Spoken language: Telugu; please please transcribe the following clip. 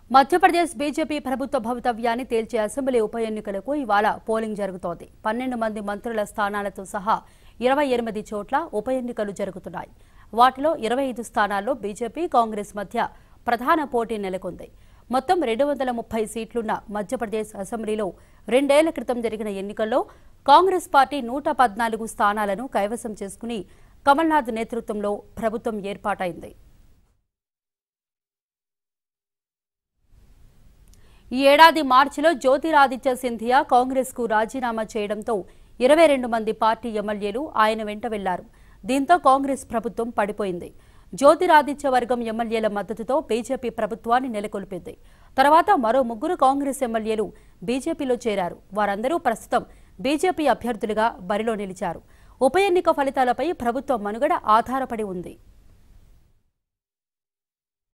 మధ్యప్రదేశ్ బీజేపీ ప్రభుత్వ భవితవ్యాన్ని తేల్చే అసెంబ్లీ ఉప ఎన్నికలకు ఇవాళ పోలింగ్ జరుగుతోంది పన్నెండు మంది మంత్రుల స్థానాలతో సహా ఇరవై ఎనిమిది చోట్ల ఉప ఎన్నికలు జరుగుతున్నాయి వాటిలో ఇరవై ఐదు స్థానాల్లో బీజేపీ కాంగ్రెస్ మధ్య ప్రధాన పోటీ నెలకొంది మొత్తం రెండు వందల ముప్పై సీట్లున్న మధ్యప్రదేశ్ అసెంబ్లీలో రెండేళ్ల క్రితం జరిగిన ఎన్నికల్లో కాంగ్రెస్ పార్టీ నూట పద్నాలుగు స్థానాలను కైవసం చేసుకుని కమల్నాథ్ నేతృత్వంలో ప్రభుత్వం ఏర్పాటైంది ఈ ఏడాది మార్చిలో జ్యోతిరాదిత్య సింధియా కాంగ్రెస్ కు రాజీనామా చేయడంతో ఇరవై రెండు మంది పార్టీ ఎమ్మెల్యేలు ఆయన వెంట వెళ్లారు దీంతో కాంగ్రెస్ ప్రభుత్వం పడిపోయింది జ్యోతిరాదిత్య వర్గం ఎమ్మెల్యేల మద్దతుతో బీజేపీ ప్రభుత్వాన్ని నెలకొల్పింది తర్వాత మరో ముగ్గురు కాంగ్రెస్ ఎమ్మెల్యేలు బీజేపీలో చేరారు వారందరూ ప్రస్తుతం బీజేపీ అభ్యర్థులుగా బరిలో నిలిచారు ఉప ఎన్నిక ఫలితాలపై ప్రభుత్వ మనుగడ ఆధారపడి ఉంది